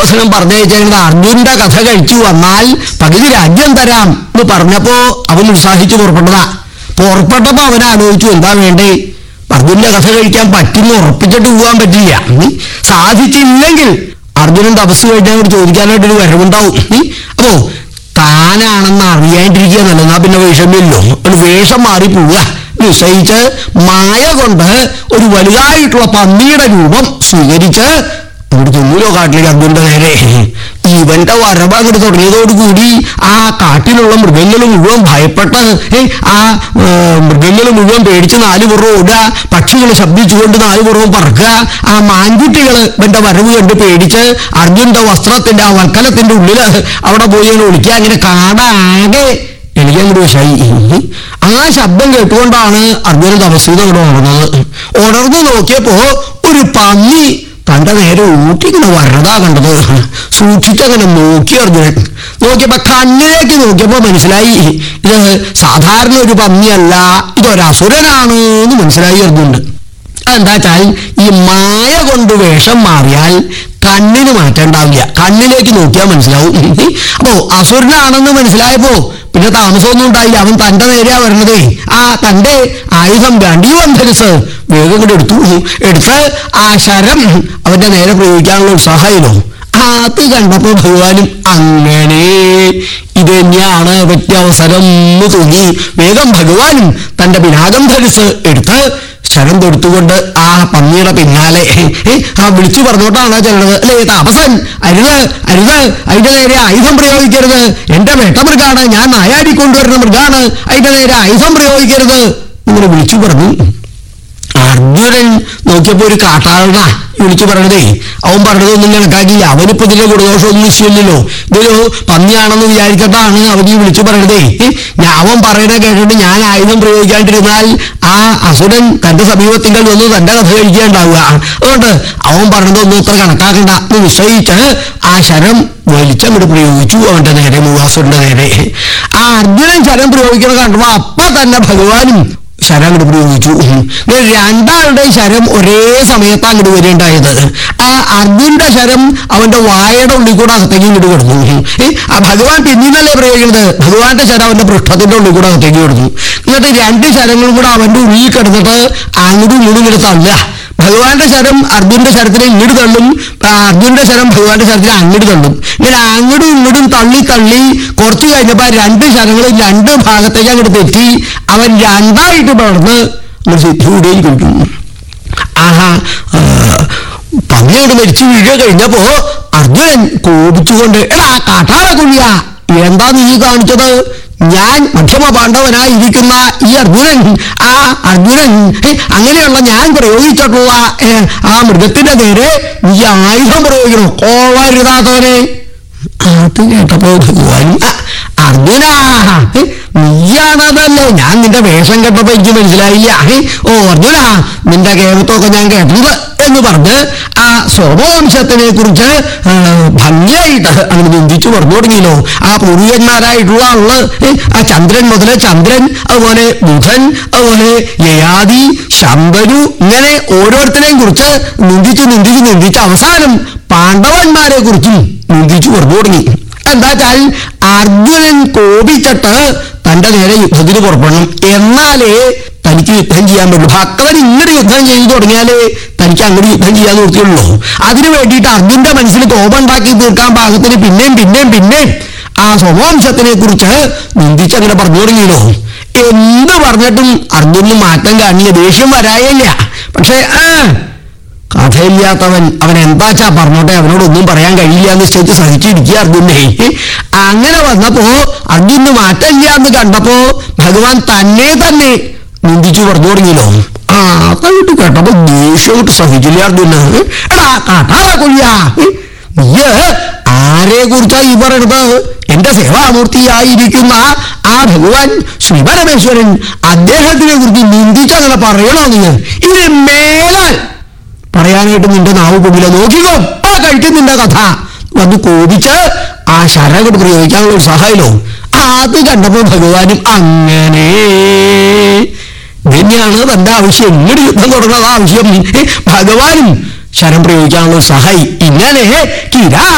ദുര്യോധനൻ പറഞ്ഞയച്ചത് അർജുന്റെ കഥ കഴിച്ചു വന്നാൽ പകുതി രാജ്യം തരാം എന്ന് പറഞ്ഞപ്പോ അവൻ ഉത്സാഹിച്ചു പുറപ്പെട്ടതാ പുറപ്പെട്ടപ്പോ അവൻ ആലോചിച്ചു എന്താ വേണ്ടേ അർജുന്റെ കഥ കഴിക്കാൻ പറ്റുന്ന ഉറപ്പിച്ചിട്ട് പോകാൻ പറ്റില്ല ഉം. സാധിച്ചില്ലെങ്കിൽ അർജുനൻ തപസ് കഴിഞ്ഞാൽ അങ്ങോട്ട് ചോദിക്കാനായിട്ടൊരു വരവുണ്ടാവും ഉം. അപ്പോ താനാണെന്ന് അറിയാണ്ടിരിക്കുക നല്ലത് എന്നാ പിന്നെ വേഷമില്ലോ ഒരു വേഷം മാറി പോവുക നിശ്ചയിച്ച് മായ കൊണ്ട് ഒരു വലുതായിട്ടുള്ള പന്നിയുടെ രൂപം സ്വീകരിച്ച് അങ്ങോട്ട് ചെന്നൂലോ കാട്ടിലേക്ക് അർജുന്റെ നേരെ ഇവന്റെ വരവ് അങ്ങോട്ട് തുടങ്ങിയതോടുകൂടി ആ കാട്ടിലുള്ള മൃഗങ്ങൾ മുഴുവൻ ഭയപ്പെട്ട് ഏ, ആ മൃഗങ്ങൾ മുഴുവൻ പേടിച്ച് നാല് പുറവും ഓടുക പക്ഷികൾ ശബ്ദിച്ചുകൊണ്ട് നാല് പുറവും പറക്കുക ആ മാൻകുട്ടികൾ ഇവന്റെ വരവ് കണ്ട് പേടിച്ച് അർജുന്റെ വസ്ത്രത്തിന്റെ ആ വൽക്കലത്തിന്റെ ഉള്ളില് അവിടെ പോയി അങ്ങനെ ഒളിക്കുക അങ്ങനെ കാടാകെ എനിക്ക് അങ്ങോട്ട് വശായി ആ ശബ്ദം കേട്ടുകൊണ്ടാണ് അർജുന തപസ്സീത അങ്ങോട്ട് ഉണർന്നത് ഉണർന്നു നോക്കിയപ്പോ ഒരു പന്നി തന്റെ നേരെ ഊട്ടിങ്ങനെ വരണതാ കണ്ടത് സൂക്ഷിച്ചങ്ങനെ നോക്കി അർജുനൻ നോക്കിയപ്പോ കണ്ണിലേക്ക് നോക്കിയപ്പോ മനസ്സിലായി ഇത് സാധാരണ ഒരു പന്നിയല്ല ഇതൊരസുരനാണ് എന്ന് മനസ്സിലായി അർജുനൻ അതെന്താ വെച്ചാൽ ഈ മായ കൊണ്ട് വേഷം മാറിയാൽ കണ്ണിന് മാറ്റം ഉണ്ടാവില്ല കണ്ണിലേക്ക് നോക്കിയാൽ മനസ്സിലാവും അപ്പോ അസുരനാണെന്ന് മനസ്സിലായപ്പോ പിന്നെ താമസമൊന്നും ഉണ്ടായില്ല അവൻ തന്റെ നേരെയാ വരണതേ ആ തന്റെ ആയുധം രണ്ടീവൻ ധരിച്ച് വേഗം കൂടെ എടുത്തു എടുത്ത് ആ ശരം അവന്റെ നേരെ പ്രയോഗിക്കാനുള്ള ഉത്സാഹമായിരുന്നു അത് കണ്ടപ്പോ ഭഗവാനും അങ്ങനെ ഇത് തന്നെയാണ് പറ്റിയ അവസരം എന്ന് തോന്നി വേഗം ഭഗവാനും തന്റെ പിനാകം ധരിച്ച് എടുത്ത് ശരം തൊടുത്തുകൊണ്ട് ആ പന്നിയുടെ പിന്നാലെ ഏ, ആ വിളിച്ചു പറഞ്ഞോട്ടാണ് ചെല്ലണത് അല്ലേ താപസൻ അരുത് അരുത് അതിന്റെ നേരെ ആയുധം പ്രയോഗിക്കരുത് എന്റെ വേട്ടമൃഗാണ് ഞാൻ നായാടി കൊണ്ടുവരുന്ന മൃഗാണ് അതിന്റെ നേരെ ആയുധം പ്രയോഗിക്കരുത് ഇങ്ങനെ വിളിച്ചു പറഞ്ഞു അർജുനൻ നോക്കിയപ്പോ ഒരു കാട്ടാളനാ ഈ വിളിച്ചു പറഞ്ഞതേ അവൻ പറഞ്ഞതൊന്നും കണക്കാക്കിയില്ല അവനിപ്പോ ഇതിന്റെ ഗുണദോഷമൊന്നും നിശ്ചയില്ലല്ലോ ഇതൊരു പന്നിയാണെന്ന് വിചാരിച്ചിട്ടാണ് അവൻ ഈ വിളിച്ചു പറയണതേ ഏ, ഞാൻ അവൻ പറയണ കേട്ടിട്ട് ഞാൻ ആയുധം പ്രയോഗിക്കാണ്ടിരുന്നാൽ ആ അസുരൻ തന്റെ സമീപത്തിങ്കൽ വന്ന് തന്റെ കഥ കഴിക്കാണ്ടാവുക അതുകൊണ്ട് അവൻ പറഞ്ഞതൊന്നും ഇത്ര കണക്കാക്കണ്ട എന്ന് നിശ്ചയിച്ച് ആ ശരം വലിച്ചങ്ങോട്ട് പ്രയോഗിച്ചു അവന്റെ നേരെ മൂവാസുരന്റെ നേരെ ആ അർജുനൻ ശരം പ്രയോഗിക്കണ കണ്ടപ്പോ അപ്പൊ തന്നെ ഭഗവാനും ശരം അങ്ങോട്ട് പ്രയോഗിച്ചു ഇങ്ങനെ രണ്ടാളുടെ ശരം ഒരേ സമയത്ത് അങ്ങോട്ട് വരേണ്ടായത് ആ അർജുന്റെ ശരം അവന്റെ വായയുടെ ഉള്ളിൽ കൂടെ അകത്തേക്ക് ഇങ്ങോട്ട് കിടന്നു ഏ, ആ ഭഗവാൻ പിന്നീന്നല്ലേ പ്രയോഗിക്കുന്നത് ഭഗവാന്റെ ശരം അവന്റെ പൃഷ്ഠത്തിന്റെ ഉള്ളിൽ കൂടെ അകത്തേക്ക് കിടന്നു എന്നിട്ട് രണ്ട് ശരങ്ങളും കൂടെ അവന്റെ ഉള്ളിൽ കിടന്നിട്ട് അങ്ങോട്ടും ഇങ്ങോട്ടും ഇങ്ങനെ തള്ളുക ഭഗവാന്റെ ശരം അർജുന്റെ ശരത്തിനെ ഇങ്ങോട്ട് തള്ളും ആ അർജുന്റെ ശരം ഭഗവാന്റെ ശരത്തിനെ അങ്ങോട്ട് തള്ളും ഇങ്ങനെ അങ്ങോട്ടും ഇങ്ങോട്ടും തള്ളി തള്ളി കുറച്ച് കഴിഞ്ഞപ്പോ ആ രണ്ട് ശരങ്ങളും രണ്ട് ഭാഗത്തേക്ക് അങ്ങോട്ട് തെറ്റി അവൻ രണ്ടായിട്ട് വളർന്ന് അങ്ങോട്ട് സിദ്ധിയുടെയും കൊടുക്കുന്നു ആഹാ ആ, പന്നിയോട് മരിച്ചു വീഴുക കഴിഞ്ഞപ്പോ അർജുനൻ കോപിച്ചുകൊണ്ട് എടാ കാട്ടാള കുഴിയ എന്താ നീ കാണിച്ചത് ഞാൻ മധ്യമ പാണ്ഡവനായി ഇരിക്കുന്ന ഈ അർജുനൻ ആ അർജുനൻ ഹേ, അങ്ങനെയുള്ള ഞാൻ പ്രയോഗിച്ചിട്ടുള്ള ഏ, ആ മൃഗത്തിന്റെ നേരെ നീ ആയുധം പ്രയോഗിക്കണോ കോവരുതാത്തവനെ അത് കേട്ടപ്പോ ഭഗവാൻ "ആ, അർജുന ഹേ, നീയാണതല്ലേ ഞാൻ നിന്റെ വേഷം കേട്ടപ്പോ എനിക്ക് മനസ്സിലായില്ല ഹേ, ഓ അർജുന നിന്റെ കേരളത്തൊക്കെ ഞാൻ കേട്ടത് എന്ന് പറഞ്ഞ് ആ സ്വഭവംശത്തിനെ കുറിച്ച് ആ, ഭംഗിയായിട്ട് അങ്ങനെ നിന്ദിച്ചു പറഞ്ഞു തുടങ്ങിയല്ലോ ആ പൂർവികന്മാരായിട്ടുള്ള ആള് ഏ, ആ ചന്ദ്രൻ മുതല് ചന്ദ്രൻ അതുപോലെ ബുധൻ അതുപോലെ യയാതി ശമ്പരു ഇങ്ങനെ ഓരോരുത്തരെയും കുറിച്ച് നിന്ദിച്ച് നിന്ദിച്ച് നിന്ദിച്ച് അവസാനം പാണ്ഡവന്മാരെ കുറിച്ചും നിന്ദിച്ചു പറഞ്ഞു തുടങ്ങി എന്താ വെച്ചാൽ അർജുനൻ കോപിച്ചിട്ട് തന്റെ നേരെ യുദ്ധത്തിന് പുറപ്പെടണം എന്നാലേ തനിക്ക് യുദ്ധം ചെയ്യാൻ പറ്റും ഭക്തൻ ഇങ്ങോട്ട് യുദ്ധം ചെയ്തു തുടങ്ങിയാലേ തനിക്ക് അങ്ങോട്ട് യുദ്ധം ചെയ്യാൻ നിർത്തിയുള്ളൂ അതിനു വേണ്ടിയിട്ട് അർജുന്റെ മനസ്സിൽ കോപം ഉണ്ടാക്കി തീർക്കാൻ പാകത്തിന് പിന്നെയും പിന്നെയും പിന്നെയും ആ സ്വഭാംശത്തിനെ കുറിച്ച് നിന്ദിച്ചങ്ങനെ പറഞ്ഞു തുടങ്ങിയല്ലോ എന്ത് പറഞ്ഞിട്ടും അർജുനന് മാറ്റം കാണില്ല ദേഷ്യം വരായില്ല പക്ഷേ ആ കഥയില്ലാത്തവൻ അവൻ എന്താച്ചാ പറഞ്ഞോട്ടെ അവനോടൊന്നും പറയാൻ കഴിയില്ല എന്ന് നിശ്ചയിച്ച് സഹിച്ചിരിക്കുക അർജുനെ അങ്ങനെ വന്നപ്പോ അർജുന് മാറ്റമില്ല എന്ന് കണ്ടപ്പോ ഭഗവാൻ തന്നെ തന്നെ നിന്ദിച്ചു പറഞ്ഞു തുടങ്ങിയല്ലോ ആ അതായിട്ട് കേട്ടപ്പോ ദേഷ്യം കൊണ്ട് സഹിച്ചില്ല അർജുന എടാ കാട്ടാ കൊയ്യ നീ ആരെ കുറിച്ചാ ഈ പറയണത് എന്റെ സേവാമൂർത്തിയായിരിക്കുന്ന ആ ഭഗവാൻ ശ്രീപരമേശ്വരൻ അദ്ദേഹത്തിനെ കുറിച്ച് നിന്ദിച്ചങ്ങനെ പറയണോ നീ ഇത് മേലാൽ പറയാനായിട്ട് നിന്റെ നാവ് കൊണ്ടില്ല നോക്കിക്കോ ആ കഴിക്കും നിന്റെ കഥ വന്ന് കോപിച്ച് ആ ശരകട് പ്രയോഗിക്കാനുള്ള ഉത്സാഹമല്ലോ അത് കണ്ടപ്പോ ഭഗവാനും അങ്ങനെ തന്നെയാണ് തന്റെ ആവശ്യം ഇങ്ങോട്ട് യുദ്ധം തുടങ്ങുന്നത് ആവശ്യം ഭഗവാനും ശരം പ്രയോഗിക്കാനുള്ള സഹായി ഇങ്ങനെ കിരാ